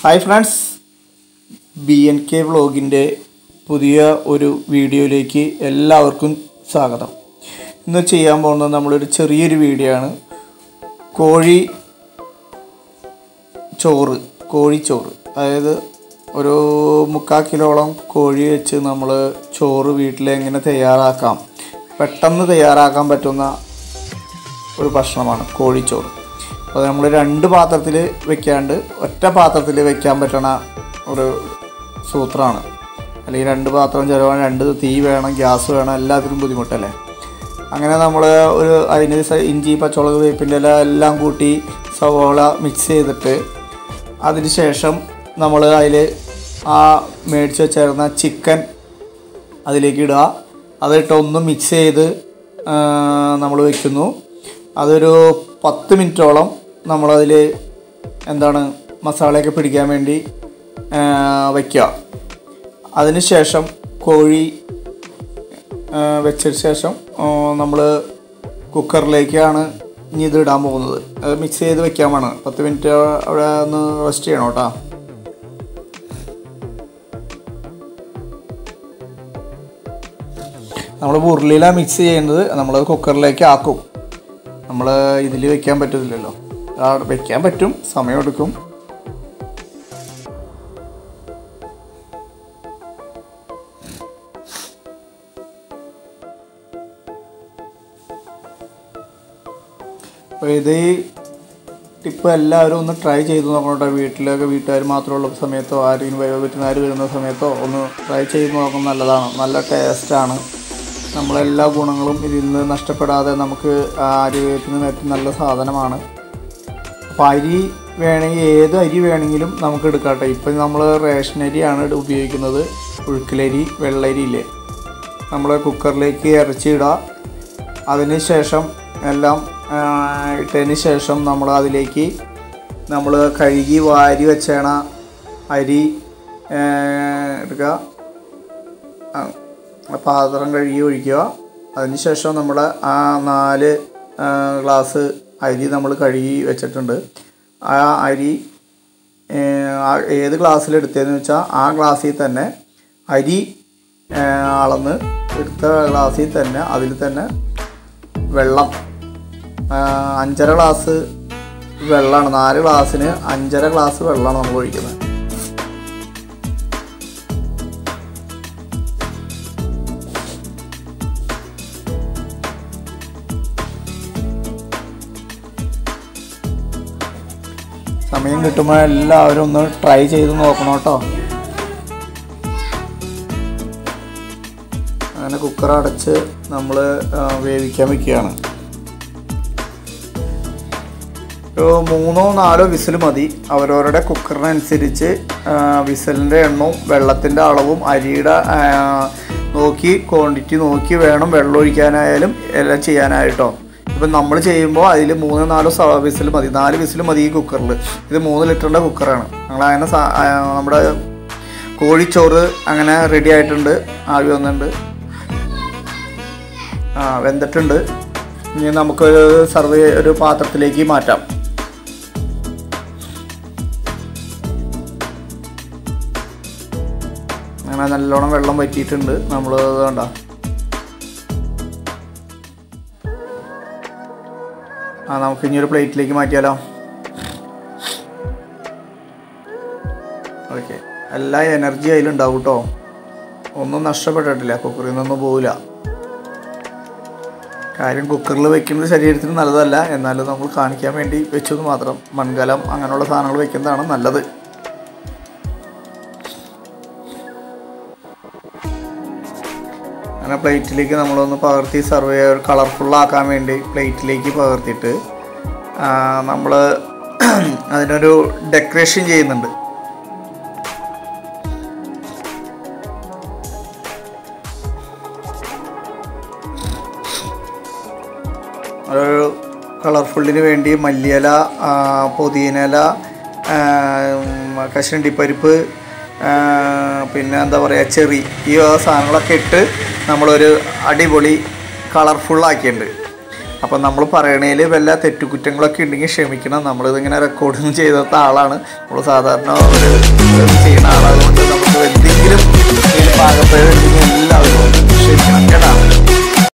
hi friends B N K വ്ളോഗിൻ്റെ പുതിയ ഒരു വീഡിയോയിലേക്ക് എല്ലാവർക്കും സ്വാഗതം ഇന്ന് ചെയ്യാൻ പോകുന്നത് നമ്മളൊരു ചെറിയൊരു വീഡിയോ ആണ് കോഴി ചോറ് കോഴിച്ചോറ് അതായത് ഒരു മുക്കാൽ കിലോളം കോഴി വെച്ച് നമ്മൾ ചോറ് വീട്ടിൽ എങ്ങനെ തയ്യാറാക്കാം പെട്ടെന്ന് തയ്യാറാക്കാൻ പറ്റുന്ന ഒരു ഭക്ഷണമാണ് കോഴിച്ചോറ് അപ്പോൾ നമ്മൾ രണ്ട് പാത്രത്തിൽ വെക്കാണ്ട് ഒറ്റ പാത്രത്തിൽ വെക്കാൻ പറ്റണ ഒരു സൂത്രമാണ് അല്ലെങ്കിൽ രണ്ട് പാത്രം ചിലവാണ് രണ്ട് തീ വേണം ഗ്യാസ് വേണം എല്ലാത്തിനും ബുദ്ധിമുട്ടല്ലേ അങ്ങനെ നമ്മൾ ഒരു അതിന് സ- ഇഞ്ചി പച്ചമുളക് വേപ്പിൻ്റെ ഇല എല്ലാം കൂട്ടി സവോള മിക്സ് ചെയ്തിട്ട് അതിന് ശേഷം നമ്മൾ അതിൽ ആ മേടിച്ച് വെച്ചിരുന്ന ചിക്കൻ അതിലേക്ക് ഇടുക അതിട്ട് ഒന്ന് മിക്സ് ചെയ്ത് നമ്മൾ വെക്കുന്നു അതൊരു പത്ത് മിനിറ്റോളം നമ്മളതിൽ എന്താണ് മസാലയൊക്കെ പിടിക്കാൻ വേണ്ടി ആ, വയ്ക്കുക അതിനുശേഷം കോഴി ആ, വെച്ചതിന് ശേഷം നമ്മൾ കുക്കറിലേക്കാണ് ഇനി ഇത് ഇടാൻ പോകുന്നത് അത് മിക്സ് ചെയ്ത് വെക്കാൻ വേണം പത്ത് മിനിറ്റ് അവിടെ ഒന്ന് റെസ്റ്റ് ചെയ്യണം കേട്ടോ നമ്മൾ ഉരുളിയിലാണ് മിക്സ് ചെയ്യുന്നത് നമ്മൾ കുക്കറിലേക്ക് ആക്കും നമ്മൾ ഇതിൽ വെക്കാൻ പറ്റത്തില്ലല്ലോ ആ, വെക്കാൻ പറ്റും സമയമെടുക്കും അപ്പോൾ ഇത് ഈ ടിപ്പ് എല്ലാവരും ഒന്ന് ട്രൈ ചെയ്ത് നോക്കണം വീട്ടിലൊക്കെ വീട്ടുകാർ മാത്രമുള്ള സമയത്തോ ആരെങ്കിലും വര- വിരുന്നുകാർ വരുന്ന സമയത്തോ ഒന്ന് ട്രൈ ചെയ്ത് നോക്കുന്നത് നല്ലതാണ് നല്ല ടേസ്റ്റാണ് നമ്മളെല്ലാ ഗുണങ്ങളും ഇതിൽ നിന്ന് നഷ്ടപ്പെടാതെ നമുക്ക് ആരോഗ്യത്തിന് ഏറ്റവും നല്ല സാധനമാണ് അപ്പോൾ അരി വേണമെങ്കിൽ ഏത് അരി വേണമെങ്കിലും നമുക്ക് എടുക്കാട്ടെ ഇപ്പം നമ്മൾ റേഷൻ അരിയാണ് ഇത് ഉപയോഗിക്കുന്നത് പുഴുക്കലരി വെള്ളരി ഇല്ലേ നമ്മൾ കുക്കറിലേക്ക് ഇറച്ചി ഇടുക അതിന് ശേഷം എല്ലാം ആ, ഇട്ടതിന് ശേഷം നമ്മൾ അതിലേക്ക് നമ്മൾ കഴുകി വാരി വെച്ചേണ അരി ആ, എടുക്കുക ആ, ആ പാത്രം കഴുകി ഒഴിക്കുക അതിനുശേഷം നമ്മൾ ആ നാല് ആ, ഗ്ലാസ് അരി നമ്മൾ കഴുകി വെച്ചിട്ടുണ്ട് ആ അരി ഏ, ആ ഏത് ഗ്ലാസ്സിലെടുത്തതെന്ന് വെച്ചാൽ ആ ഗ്ലാസ്സിൽ തന്നെ അരി ഏ, അളന്ന് എടുത്ത ഗ്ലാസ്സിൽ തന്നെ അതിൽ തന്നെ വെള്ളം ആ, അഞ്ചര ഗ്ലാസ് വെള്ളമാണ് നാല് ഗ്ലാസ്സിന് അഞ്ചര ഗ്ലാസ് വെള്ളമാണ് നമ്മൾ ഒഴിക്കുന്നത് സമയം കിട്ടുമ്പോൾ എല്ലാവരും ഒന്ന് ട്രൈ ചെയ്ത് നോക്കണം കേട്ടോ അങ്ങനെ കുക്കർ അടച്ച് നമ്മൾ വേവിക്കാൻ വെക്കുകയാണ് ഒരു മൂന്നോ നാലോ വിസിൽ മതി അവരവരുടെ കുക്കറിനനുസരിച്ച് വിസലിൻ്റെ എണ്ണവും വെള്ളത്തിൻ്റെ അളവും അരിയുടെ ആ, നോക്കി ക്വാണ്ടിറ്റി നോക്കി വേണം വെള്ളം ഒഴിക്കാനായാലും എല്ലാം ചെയ്യാനായിട്ടോ ഇപ്പം നമ്മൾ ചെയ്യുമ്പോൾ അതിൽ മൂന്നോ നാലോ സ വിസിൽ മതി നാല് വിസിൽ മതി ഈ കുക്കറിൽ ഇത് മൂന്ന് ലിറ്ററിൻ്റെ കുക്കറാണ് ഞങ്ങൾ അങ്ങനെ സാ- ആ, നമ്മുടെ കോഴിച്ചോറ് അങ്ങനെ റെഡി ആയിട്ടുണ്ട് ആവി വന്നിട്ടുണ്ട് ആ വെന്തിട്ടുണ്ട് ഇനി നമുക്കൊരു സർവ് ഒരു പാത്രത്തിലേക്ക് മാറ്റാം അങ്ങനെ നല്ലോണം വെള്ളം വറ്റിയിട്ടുണ്ട് നമ്മൾ വേണ്ട ആ നമുക്ക് ഇനി ഒരു പ്ലേറ്റിലേക്ക് മാറ്റിയാലോ ഓക്കെ എല്ലാ എനർജി അതിലുണ്ടാവും കേട്ടോ ഒന്നും നഷ്ടപ്പെട്ടിട്ടില്ല കുക്കറിൽ നിന്നൊന്നും പോവില്ല കാര്യം കുക്കറിൽ വെക്കുന്നത് ശരീരത്തിന് നല്ലതല്ല എന്നാലും നമ്മൾ കാണിക്കാൻ വേണ്ടി വെച്ചത് മാത്രം മൺകലം അങ്ങനെയുള്ള സാധനങ്ങൾ വെക്കുന്നതാണ് നല്ലത് അങ്ങനെ പ്ലേറ്റിലേക്ക് നമ്മളൊന്ന് പകർത്തി സർവ് ചെയ്യാൻ കളർഫുള്ളാക്കാൻ വേണ്ടി പ്ലേറ്റിലേക്ക് പകർത്തിയിട്ട് നമ്മൾ അതിനൊരു ഡെക്കറേഷൻ ചെയ്യുന്നുണ്ട് ഒരു കളർഫുള്ളിന് വേണ്ടി മല്ലിയില ആ, പുതിനയില ആ, ഉം, കശുവണ്ടിപ്പരിപ്പ് ആ, പിന്നെ എന്താ പറയുക ചെറി ഈ വക സാധനങ്ങളൊക്കെ ഇട്ട് നമ്മളൊരു അടിപൊളി കളർഫുള്ളാക്കിയിട്ടുണ്ട് അപ്പം നമ്മൾ പറയണേൽ വല്ല തെറ്റുകുറ്റങ്ങളൊക്കെ ഉണ്ടെങ്കിൽ ക്ഷമിക്കണം നമ്മളിതിങ്ങനെ റെക്കോർഡിങ് ചെയ്താത്ത ആളാണ് നമ്മൾ സാധാരണ ഒരു ഇത് ചെയ്യുന്ന ആളായതുകൊണ്ട് നമുക്ക് വലിയ